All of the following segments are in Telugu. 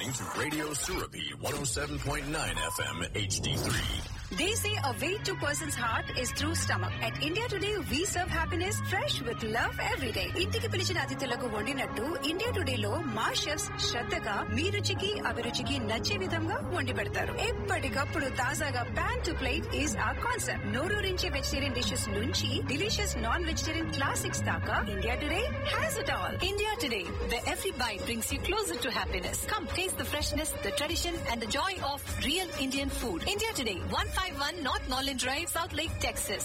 listening to Radio Surapi 107.9 FM HD3. They say a way to person's heart is through stomach. At India Today, we serve happiness fresh with love every day. ఇంటికి పిలిచిన అతిథులకు వండినట్టు ఇండియా టుడే లో మా షెఫ్స్ శ్రద్ధగా మీ రుచికి అభిరుచికి నచ్చే విధంగా వండి పెడతారు ఎప్పటికప్పుడు తాజాగా pan to plate is a concept నోరూరించే వెజిటేరియన్ డిషెస్ నుంచి డిలీషియస్ నాన్ వెజిటేరియన్ క్లాసిక్స్ దాకా India Today has it all India Today where every bite brings you closer to happiness. Come taste the freshness, the tradition, and the joy of real Indian food. India Today, 151 North Norland Drive, South Lake, Texas.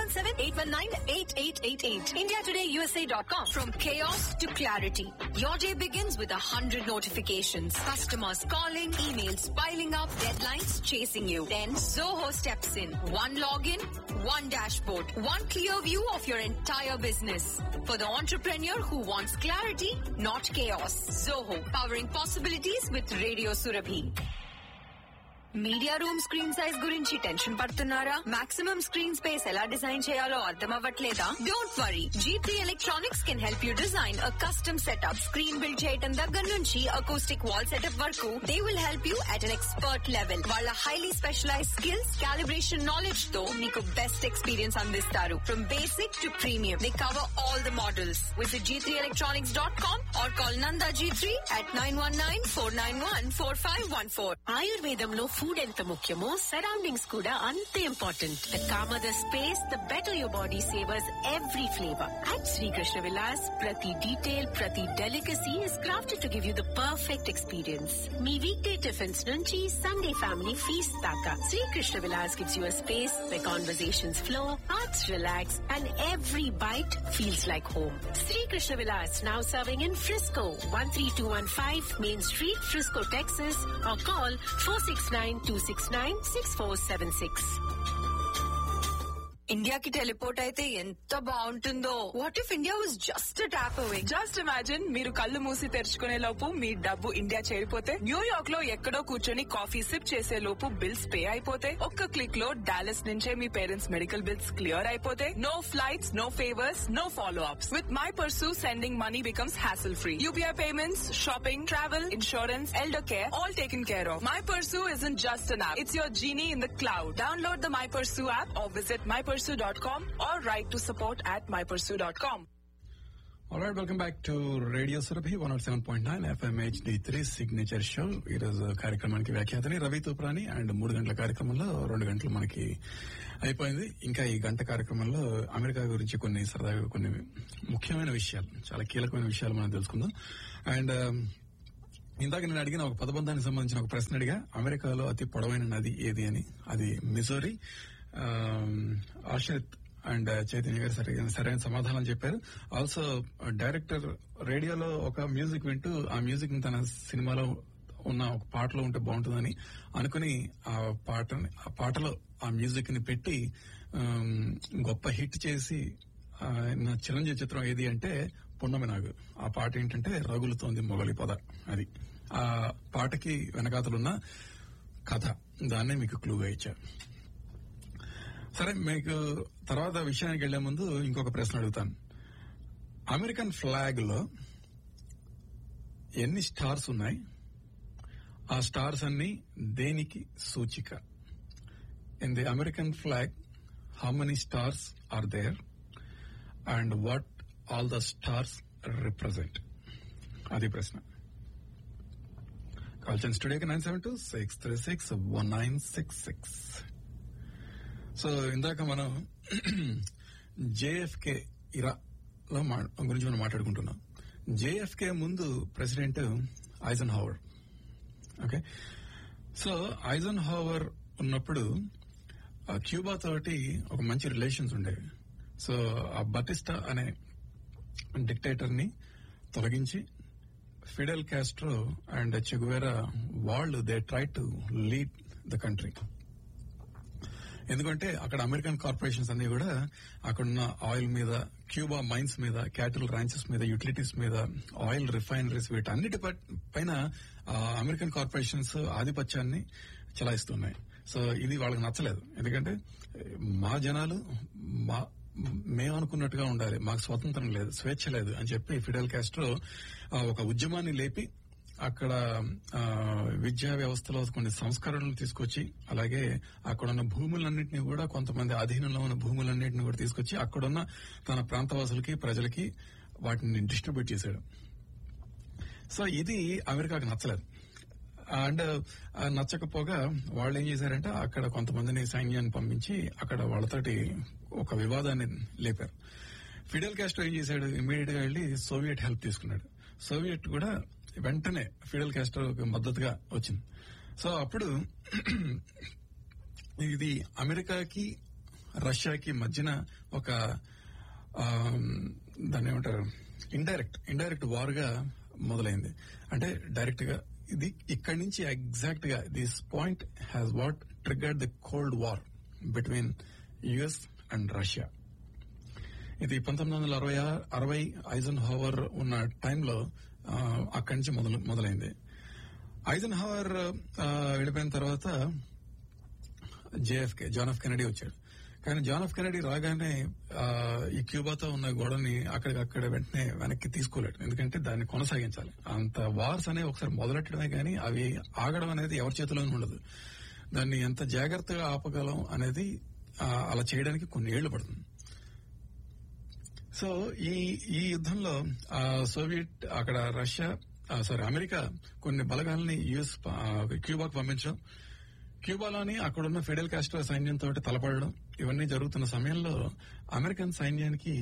817-819-8888. IndiaTodayUSA.com. From chaos to clarity. Your day begins with a hundred notifications. Customers calling, emails piling up, deadlines chasing you. Then Zoho steps in. One login, one dashboard, one clear view of your entire business. For the entrepreneur who wants clarity, not chaos. Zoho, powering possibilities with Radio Surabhi. Media room screen size గురించి టెన్షన్ పడుతున్నారా మాక్సిమం స్క్రీన్ స్పేస్ ఎలా డిజైన్ చేయాలో అర్థం అవ్వట్లేదా don't worry GP electronics can help you design a custom setup screen build చేయడం దగ్గర నుంచి అకౌస్టిక్ వాల్ సెటప్ వరకు they will help you at an expert level వాళ్ళ highly specialise skills calibration knowledge తో మీకు బెస్ట్ ఎక్స్పీరియన్స్ అందిస్తారు from basic to premium they cover all the models with G three electronics dot com or call Nanda G three at nine one nine four nine one four five one four ఆయుర్వేదంలో ఫుడ్ ఎంత ముఖ్యమో సరౌండింగ్స్ కూడా అంతే important the calmer the space the better your body savours every flavour at Srikrishna Vilas ప్రతి డీటెయిల్ ప్రతి delicacy is crafted to give you the perfect experience మీ వీక్ డే టిఫిన్స్ నుంచి సండే ఫ్యామిలీ ఫీస్ట్ దాకా Srikrishna Vilas gives you space the conversations flow hearts relax and every bite feels like home Srikrishna Vilas now serving in Frisco one three two one five main street Frisco Texas or call 469-269-6476. ఇండియాకి టెలిపోర్ట్ అయితే ఎంత బాగుంటుందో what if India was just tap away just imagine మీరు కళ్ళు మూసి తెరుచుకునే లోపు మీ డబ్బు ఇండియా చేరిపోతే న్యూయార్క్ లో ఎక్కడో కూర్చొని కాఫీ సిప్ చేసే లోపు బిల్స్ పే అయిపోతే ఒక్క క్లిక్ లో డాలస్ నుంచే మీ పేరెంట్స్ మెడికల్ బిల్స్ క్లియర్ అయిపోతే no flights no favours no follow ups with MyPursue sending money becomes hassle free UPI payments shopping travel insurance elder care all taken care of MyPursue is in just an app it's your genie in the cloud download the MyPursue app or visit my mypursue.com or write to support at mypursue.com. All right, welcome back to Radio Surabhi 107.9 FM HD3 signature show ఈ రోజు కార్యక్రమానికి వ్యాఖ్యాతని రవి తూప్రాని అండ్ మూడు గంటల కార్యక్రమంలో రెండు గంటలు మనకి అయిపోయింది ఇంకా ఈ గంట కార్యక్రమంలో అమెరికా గురించి కొన్ని సరదాగా కొన్ని ముఖ్యమైన విషయాలు చాలా కీలకమైన విషయాలు మనం తెలుసుకుందాం అండ్ ఇందాక నేను అడిగిన ఒక పదబంధానికి సంబంధించిన ఒక ప్రశ్న అడిగా అమెరికాలో అతి పొడవైన నది ఏది అని అది మిజోరీ ఆషిత్ అండ్ చైతన్య గారు సరైన సరైన సమాధానం చెప్పారు ఆల్సో డైరెక్టర్ రేడియోలో ఒక మ్యూజిక్ వింటూ ఆ మ్యూజిక్ తన సినిమాలో ఉన్న ఒక పాటలో ఉంటే బాగుంటుందని అనుకుని ఆ పాటని ఆ పాటలో ఆ మ్యూజిక్ ని పెట్టి గొప్ప హిట్ చేసి నా చిరంజీవి చిత్రం ఏది అంటే పున్నమి నాగు ఆ పాట ఏంటంటే రగులుతోంది మొగలి పొద అది ఆ పాటకి వెనకాతలున్న కథ దాన్నే మీకు క్లూగా ఇచ్చారు సరే మీకు తర్వాత విషయానికి వెళ్లే ముందు ఇంకొక ప్రశ్న అడుగుతాను అమెరికన్ ఫ్లాగ్ లో ఎన్ని స్టార్స్ ఉన్నాయి ఆ స్టార్స్ అన్ని దేనికి సూచిక in the American flag how many stars are there and what all the stars represent అది ప్రశ్న కాల్చన్ స్టూడియోకి nine seven two six three six one nine six six so ఇందాక మనం జేఎఫ్కే ఇరా లో గురించి మనం మాట్లాడుకుంటున్నాం జేఎఫ్కే ముందు president Eisenhower okay so Eisenhower ఉన్నప్పుడు క్యూబా తోటి ఒక మంచి రిలేషన్స్ ఉండేవి సో ఆ బటిస్టా అనే డిక్టేటర్ ని తొలగించి ఫిడెల్ కాస్ట్రో అండ్ చెగువేరా వాళ్ళు they try to lead the country ఎందుకంటే అక్కడ అమెరికన్ కార్పొరేషన్స్ అన్ని కూడా అక్కడున్న ఆయిల్ మీద క్యూబా మైన్స్ మీద క్యాటిల్ ర్యాంచెస్ మీద యూటిలిటీస్ మీద ఆయిల్ రిఫైనరీస్ వీటన్నిటి పైన అమెరికన్ కార్పొరేషన్స్ ఆధిపత్యాన్ని చలాయిస్తున్నాయి సో ఇది వాళ్ళకి నచ్చలేదు ఎందుకంటే మా జనాలు మా మేము అనుకున్నట్టుగా ఉండాలి మాకు స్వతంత్రం లేదు స్వేచ్ఛ లేదు అని చెప్పి ఫిడెల్ కాస్ట్రో ఒక ఉద్యమాన్ని లేపి అక్కడ ఆ, విద్యా వ్యవస్థలో కొన్ని సంస్కరణలు తీసుకొచ్చి అలాగే అక్కడున్న భూములన్నింటినీ కూడా కొంతమంది అధీనంలో ఉన్న భూములన్నింటినీ కూడా తీసుకొచ్చి అక్కడున్న తన ప్రాంతవాసులకి ప్రజలకి వాటిని డిస్ట్రిబ్యూట్ చేశాడు సో ఇది అమెరికాకు నచ్చలేదు అండ్ ఆ నచ్చకపోగా వాళ్ళు ఏం చేశారంటే అక్కడ కొంతమందిని సైన్యాన్ని పంపించి అక్కడ వాళ్ళతోటి ఒక వివాదాన్ని లేపారు ఫిడెల్ కాస్ట్రో ఏం చేశాడు ఇమీడియట్ గా వెళ్లి సోవియట్ హెల్ప్ తీసుకున్నాడు సోవియట్ కూడా వెంటనే ఫిడెల్ కాస్ట్రోకి మద్దతుగా వచ్చింది సో అప్పుడు ఇది అమెరికాకి రష్యాకి మధ్యన ఒక ఆ, దాన్ని ఏమంటారు ఇండైరెక్ట్ ఇండైరెక్ట్ వార్ గా మొదలైంది అంటే డైరెక్ట్ గా ఇది ఇక్కడి నుంచి ఎగ్జాక్ట్ గా this point has what triggered the cold war between US and Russia ఇది పంతొమ్మిది వందల అరవై అరవై ఐజన్ హోవర్ ఉన్న టైంలో ఆ, అక్కడి నుంచి మొదలు మొదలైంది ఐజన్ హోవర్ ఆ, వెళ్ళిపోయిన తర్వాత జేఎఫ్కే జాన్ ఎఫ్ కెనడీ వచ్చాడు కానీ జాన్ ఎఫ్ కెనడీ రాగానే ఆ, ఈ క్యూబాతో ఉన్న గొడవని అక్కడికక్కడ వెంటనే వెనక్కి తీసుకోలేడు ఎందుకంటే దాన్ని కొనసాగించాలి అంత వార్స్ అనేవి ఒకసారి మొదలెట్టడమే కానీ అవి ఆగడం అనేది ఎవరి చేతిలోనూ ఉండదు దాన్ని ఎంత జాగ్రత్తగా ఆపగలం అనేది ఆ, అలా చేయడానికి కొన్ని ఏళ్లు పడుతుంది సో ఈ ఈ యుద్ధంలో ఆ, సోవియట్ అక్కడ రష్యా ఆ, సారీ అమెరికా కొన్ని బలగాల్ని యుఎస్ ప- ఆ, క్యూబాకు పంపించడం క్యూబాలోని అక్కడున్న ఫెడరల్ కాస్ట్రో సైన్యంతో తలపడడం ఇవన్నీ జరుగుతున్న సమయంలో అమెరికన్ సైన్యానికి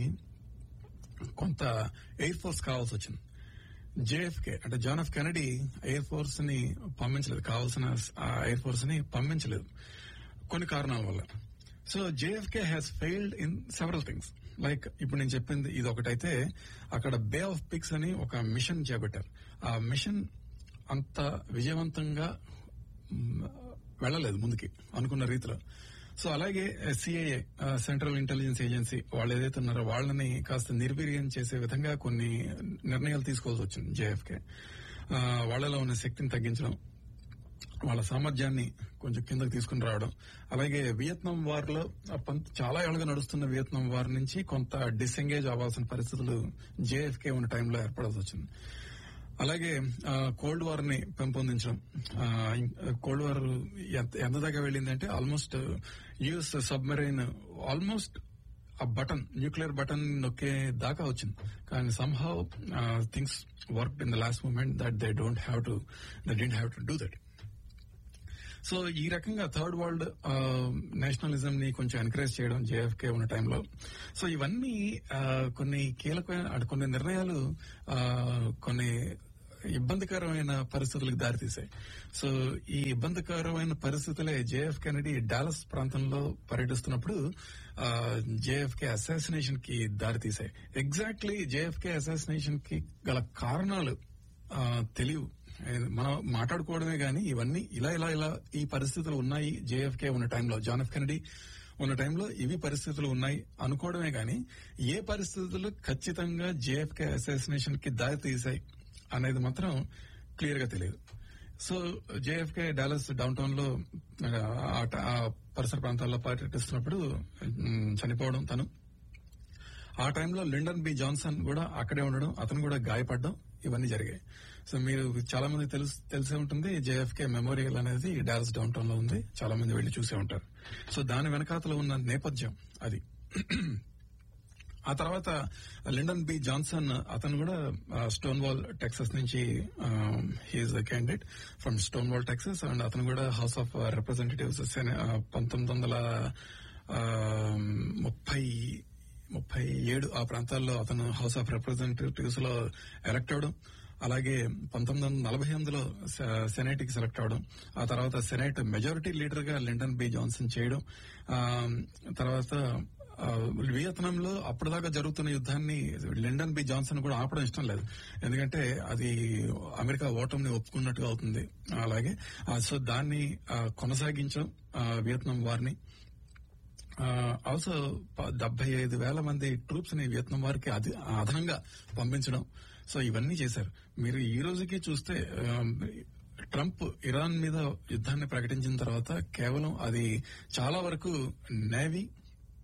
కొంత ఎయిర్ ఫోర్స్ కావాల్సి వచ్చింది జేఎఫ్కే అంటే John F Kennedy air force ని పంపించలేదు కావాల్సిన ఆ ఎయిర్ ఫోర్స్ ని పంపించలేదు కొన్ని కారణాల వల్ల so JFK has failed in several things like ఇప్పుడు నేను చెప్పింది ఇది ఒకటైతే అక్కడ బే ఆఫ్ పిక్స్ అని ఒక మిషన్ చేపట్టారు ఆ మిషన్ అంత విజయవంతంగా మ్, వెళ్ళలేదు ముందుకి అనుకున్న రీతిలో సో అలాగే సిఐఏ సెంట్రల్ ఇంటెలిజెన్స్ ఏజెన్సీ వాళ్ళు ఏదైతే ఉన్నారో వాళ్ళని కాస్త నిర్వీర్యం చేసే విధంగా కొన్ని నిర్ణయాలు తీసుకోవాల్సి వచ్చింది జేఎఫ్కే వాళ్ళలో ఉన్న శక్తిని తగ్గించడం వాళ్ళ సామర్థ్యాన్ని కొంచెం కిందకి తీసుకుని రావడం అలాగే వియత్నాం వార్ లో ఆ పంత- చాలా ఏళ్ళుగా నడుస్తున్న వియత్నాం వార్ నుంచి కొంత డిసెంగేజ్ అవ్వాల్సిన పరిస్థితులు జేఎఫ్కే ఉన్న టైంలో ఏర్పడాల్సి వచ్చింది అలాగే ఆ, కోల్డ్ వార్ ని పెంపొందించడం ఆ, ఇం- కోల్డ్ వార్ ఎంత ఎంత దాకా వెళ్ళిందంటే ఆల్మోస్ట్ యుఎస్ సబ్మెరైన్ ఆల్మోస్ట్ ఆ బటన్ న్యూక్లియర్ బటన్ నొక్కే దాకా వచ్చింది కానీ somehow things work in the last moment that they don't have to they didn't have to do that so ఈ రకంగా థర్డ్ వరల్డ్ నేషనలిజం ని కొంచెం ఎంకరేజ్ చేయడం జేఎఫ్కే ఉన్న టైంలో సో ఇవన్నీ ఆ, కొన్ని కీలకమైన అంటే కొన్ని నిర్ణయాలు ఆ, కొన్ని ఇబ్బందికరమైన పరిస్థితులకు దారితీశాయి సో ఈ ఇబ్బందికరమైన పరిస్థితులే జేఎఫ్ కెనడీ డాలస్ ప్రాంతంలో పర్యటిస్తున్నప్పుడు జేఎఫ్కే అసాసినేషన్ కి దారితీశాయి ఎగ్జాక్ట్లీ జేఎఫ్కే అసాసినేషన్ కి గల కారణాలు ఆ, తెలియవు ఏ, మనం మాట్లాడుకోవడమే గాని ఇవన్నీ ఇలా ఇలా ఇలా ఈ పరిస్థితులు ఉన్నాయి జేఎఫ్కే ఉన్న టైంలో జాన్ ఎఫ్ కెనడీ ఉన్న టైంలో ఇవి పరిస్థితులు ఉన్నాయి అనుకోవడమే గాని ఏ పరిస్థితులు ఖచ్చితంగా జేఎఫ్కే అసాసినేషన్ కి దారి తీశాయి అనేది మాత్రం క్లియర్ గా తెలియదు so JFK Dallas downtown లో ఆ, ఆ పరిసర ప్రాంతాల్లో పర్యటిస్తున్నప్పుడు ఉమ్, చనిపోవడం తను ఆ టైంలో లిండన్ బి జాన్సన్ కూడా అక్కడే ఉండడం అతను కూడా గాయపడడం ఇవన్నీ జరిగాయి సో మీరు చాలా మంది తెలుసు తెలిసే ఉంటుంది జేఎఫ్కే మెమోరియల్ అనేది డాలస్ డౌన్ టౌన్ లో ఉంది చాలా మంది వెళ్లి చూసే ఉంటారు సో దాని వెనకాతలో ఉన్న నేపథ్యం అది ఆ తర్వాత లిండన్ బి జాన్సన్ అతను కూడా స్టోన్ వాల్ టెక్సస్ నుంచి he is the candidate from Stonewall Texas and అతను కూడా హౌస్ ఆఫ్ రిప్రజెంటేటివ్స్ పంతొమ్మిది వందల ఆ, ముప్పై ముప్పై ఏడు ఆ ప్రాంతాల్లో అతను హౌస్ ఆఫ్ రిప్రజెంటేటివ్స్ లో ఎలక్ట్ అవడం అలాగే పంతొమ్మిది వందల నలభై ఎనిమిదిలో సెనేట్ కి సెలెక్ట్ అవడం ఆ తర్వాత సెనేట్ మెజారిటీ లీడర్ గా లిండన్ బి జాన్సన్ చేయడం ఆ, తర్వాత ఆ, వియత్నాంలో అప్పటిదాకా జరుగుతున్న యుద్ధాన్ని లిండన్ బి జాన్సన్ కూడా ఆపడం ఇష్టం లేదు ఎందుకంటే అది అమెరికా ఓటమిని ఒప్పుకున్నట్టుగా అవుతుంది అలాగే ఆ, సో దాన్ని ఆ, కొనసాగించడం ఆ, వియత్నాం వారిని ఆల్సో డెబ్బై ఐదు వేల మంది ట్రూప్స్ ని వియత్నాం వారికి అధి- అదనంగా పంపించడం సో ఇవన్నీ చేశారు మీరు ఈ రోజుకి చూస్తే ఆ, ట్రంప్ ఇరాన్ మీద యుద్ధాన్ని ప్రకటించిన తర్వాత కేవలం అది చాలా వరకు నేవీ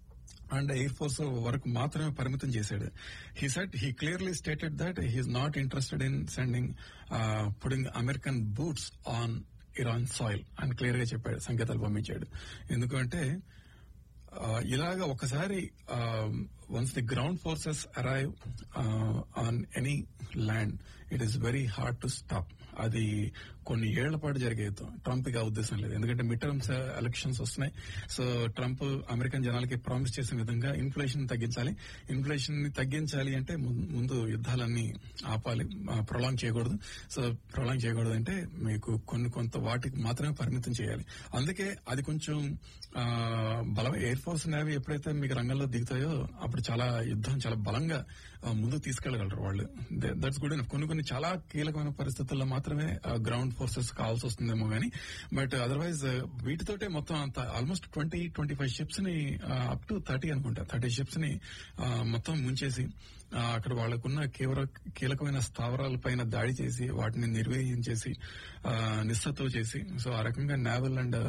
అండ్ ఎయిర్ ఫోర్స్ వరకు మాత్రమే పరిమితం చేశాడు he said he clearly stated that he is not interested in sending putting American boots on Iran soil అని క్లియర్ గా చెప్పాడు సంకేతాలు పంపించాడు ఎందుకంటే uh, ఇలాగా ఒకసారి once the ground forces arrive on any land it is very hard to stop అది కొన్ని ఏళ్ల పాటు జరిగేది ట్రంప్ కి ఆ ఉద్దేశం లేదు ఎందుకంటే మిడ్ టర్మ్స్ ఎలక్షన్స్ వస్తున్నాయి సో ట్రంప్ అమెరికన్ జనాలకి ప్రామిస్ చేసిన విధంగా ఇన్ఫ్లేషన్ తగ్గించాలి ఇన్ఫ్లేషన్ ని తగ్గించాలి అంటే ము- ముందు యుద్ధాలన్నీ ఆపాలి ప్రొలాంగ్ చేయకూడదు సో ప్రొలాంగ్ చేయకూడదు అంటే మీకు కొన్ని కొంత వాటికి మాత్రమే పరిమితం చేయాలి అందుకే అది కొంచెం ఆ, బలం ఎయిర్ ఫోర్స్ నేవీ ఎప్పుడైతే మీకు రంగంలో దిగుతాయో అప్పుడు చాలా యుద్ధం చాలా బలంగా ఆ, ముందుకు తీసుకెళ్లగలరు వాళ్ళు దట్స్ గుడ్ కొన్ని కొన్ని చాలా కీలకమైన పరిస్థితుల్లో మాత్రమే గ్రౌండ్ ఫోర్సెస్ కావాల్సి వస్తుందేమో గానీ బట్ అదర్వైజ్ వీటితోటే మొత్తం అంత almost twenty twenty five ships ని అప్ టు థర్టీ అనుకుంటా థర్టీ షిప్స్ ని ఆ, మొత్తం ముంచేసి ఆ, అక్కడ వాళ్ళకున్న కేవల కీలకమైన స్థావరాలపైన దాడి చేసి వాటిని నిర్వహించేసి ఆ, నిస్సత్వ చేసి సో ఆ రకంగా నావల్ అండ్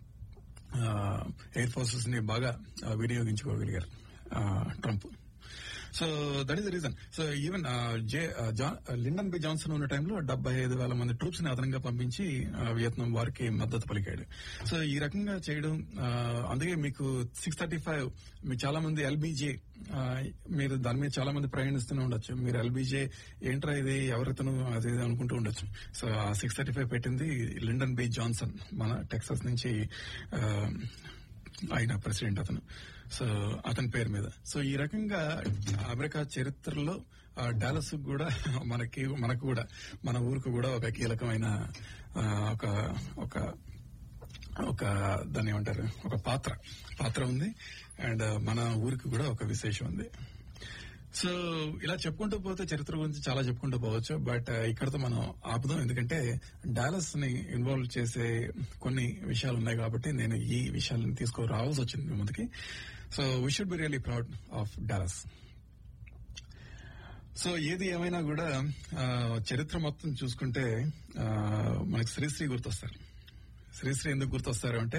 ఎయిర్ ఫోర్సెస్ ని బాగా ఆ, వినియోగించుకోగలిగారు ఆ, Trump so that is the reason so even J John Lyndon B Johnson ఉన్న టైంలో డెబ్బై ఐదు వేల మంది ట్రూప్స్ ని అదనంగా పంపించి ఆ, వియత్నాం వారికి మద్దతు పలికాడు సో ఈ రకంగా చేయడం ఆ, అందుకే మీకు సిక్స్ థర్టీ ఫైవ్ మీకు చాలా మంది ఎల్బీజే మీరు దాని మీద చాలా మంది ప్రయాణిస్తూనే ఉండొచ్చు మీరు ఎల్బీజే ఏంట్రా ఇది ఎవరితను అది ఇది అనుకుంటూ ఉండొచ్చు సో ఆ సిక్స్ థర్టీ ఫైవ్ పెట్టింది లిండన్ బి జాన్సన్ మన టెక్సాస్ నుంచి ఆ, ఆయన ప్రెసిడెంట్ అతను సో అతని పేరు మీద సో ఈ రకంగా అమెరికా చరిత్రలో ఆ, డాలస్ కూడా మనకి మనకు కూడా మన ఊరికి కూడా ఒక కీలకమైన ఆ, ఒక ఒక ఒక దాన్ని ఏమంటారు ఒక పాత్ర పాత్ర ఉంది అండ్ మన ఊరికి కూడా ఒక విశేషం ఉంది సో ఇలా చెప్పుకుంటూ పోతే చరిత్ర గురించి చాలా చెప్పుకుంటూ పోవచ్చు బట్ ఇక్కడతో మనం ఆపుదాం ఎందుకంటే డాలస్ ని ఇన్వాల్వ్ చేసే కొన్ని విషయాలు ఉన్నాయి కాబట్టి నేను ఈ విషయాలను తీసుకురావాల్సి వచ్చింది మీ ముందుకి so we should be really proud of Dallas so ఏది ఏమైనా కూడా ఆ, చరిత్ర మొత్తం చూసుకుంటే ఆ, మనకి శ్రీశ్రీ గుర్తొస్తారు శ్రీశ్రీ ఎందుకు గుర్తొస్తారు అంటే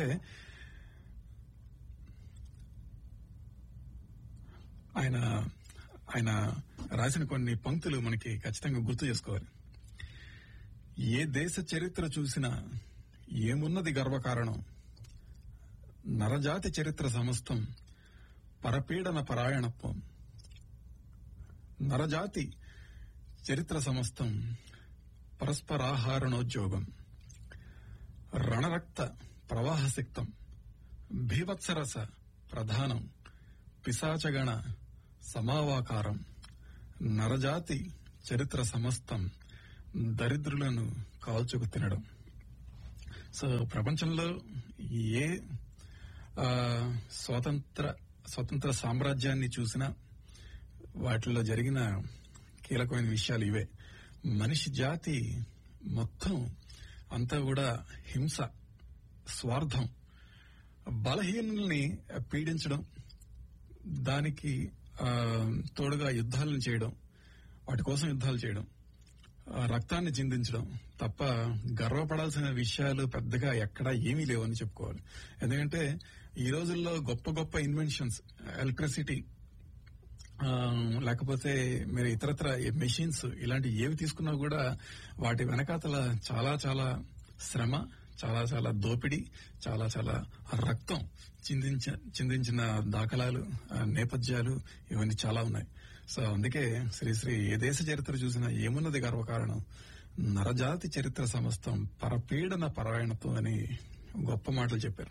ఆయన ఆయన రాసిన కొన్ని పంక్తులు మనకి ఖచ్చితంగా గుర్తు చేసుకోవాలి ఏ దేశ చరిత్ర చూసినా ఏమున్నది గర్వకారణం నరజాతి చరిత్ర సమస్తం పరపీడన పరాయణత్వం నరజాతి చరిత్ర సమస్తం పరస్పరాహారణోద్యోగం రణరక్త ప్రవాహసిక్తం భీవత్సరస ప్రధానం పిశాచగణ సమావాకారం నరజాతి చరిత్ర సమస్తం దరిద్రులను కాల్చుకు తినడం సో ప్రపంచంలో ఏ ఆ, స్వాతంత్ర స్వతంత్ర సామ్రాజ్యాన్ని చూసినా వాటిలో జరిగిన కీలకమైన విషయాలు ఇవే మనిషి జాతి మొత్తం అంతా కూడా హింస స్వార్థం బలహీనుల్ని పీడించడం దానికి ఆ, తోడుగా యుద్ధాలను చేయడం వాటి కోసం యుద్ధాలు చేయడం ఆ, రక్తాన్ని చిందించడం తప్ప గర్వపడాల్సిన విషయాలు పెద్దగా ఎక్కడా ఏమీ లేవని చెప్పుకోవాలి ఎందుకంటే ఈ రోజుల్లో గొప్ప గొప్ప ఇన్వెన్షన్స్ ఎలక్ట్రిసిటీ ఆ, లేకపోతే మీరు ఇతరత్ర మెషిన్స్ ఇలాంటి ఏవి తీసుకున్నా కూడా వాటి వెనకాతల చాలా చాలా శ్రమ చాలా చాలా దోపిడీ చాలా చాలా రక్తం చిందించ చిందించిన దాఖలాలు ఆ, నేపథ్యాలు ఇవన్నీ చాలా ఉన్నాయి సో అందుకే శ్రీశ్రీ ఏ దేశ చరిత్ర చూసినా ఏమున్నది గర్వకారణం నరజాతి చరిత్ర సమస్తం పరపీడన పరాయణత్వం అని గొప్ప మాటలు చెప్పారు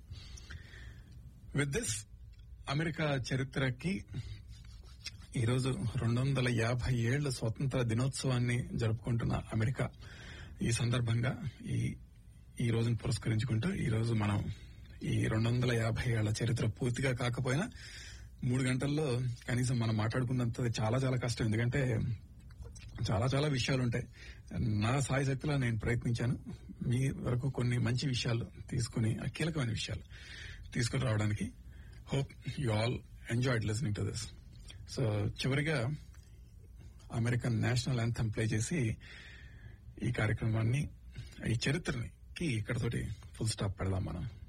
విత్ దిస్ అమెరికా చరిత్రకి ఈరోజు రెండు వందల యాభై ఏళ్ల స్వతంత్ర దినోత్సవాన్ని జరుపుకుంటున్న అమెరికా ఈ సందర్భంగా ఈ ఈ రోజును పురస్కరించుకుంటూ ఈ రోజు మనం ఈ రెండు వందల యాభై ఏళ్ల చరిత్ర పూర్తిగా కాకపోయినా మూడు గంటల్లో కనీసం మనం మాట్లాడుకున్నంత చాలా చాలా కష్టం ఎందుకంటే చాలా చాలా విషయాలు ఉంటాయి నా సాయి శక్తిలో నేను ప్రయత్నించాను మీ వరకు కొన్ని మంచి విషయాలు తీసుకుని ఆ కీలకమైన విషయాలు తీసుకుని రావడానికి hope you all enjoyed listening to this so చివరిగా అమెరికన్ నేషనల్ యాంథమ్ ప్లే చేసి ఈ కార్యక్రమాన్ని ఈ చరిత్రని కి ఇక్కడతోటి ఫుల్ స్టాప్ పెడదాం మనం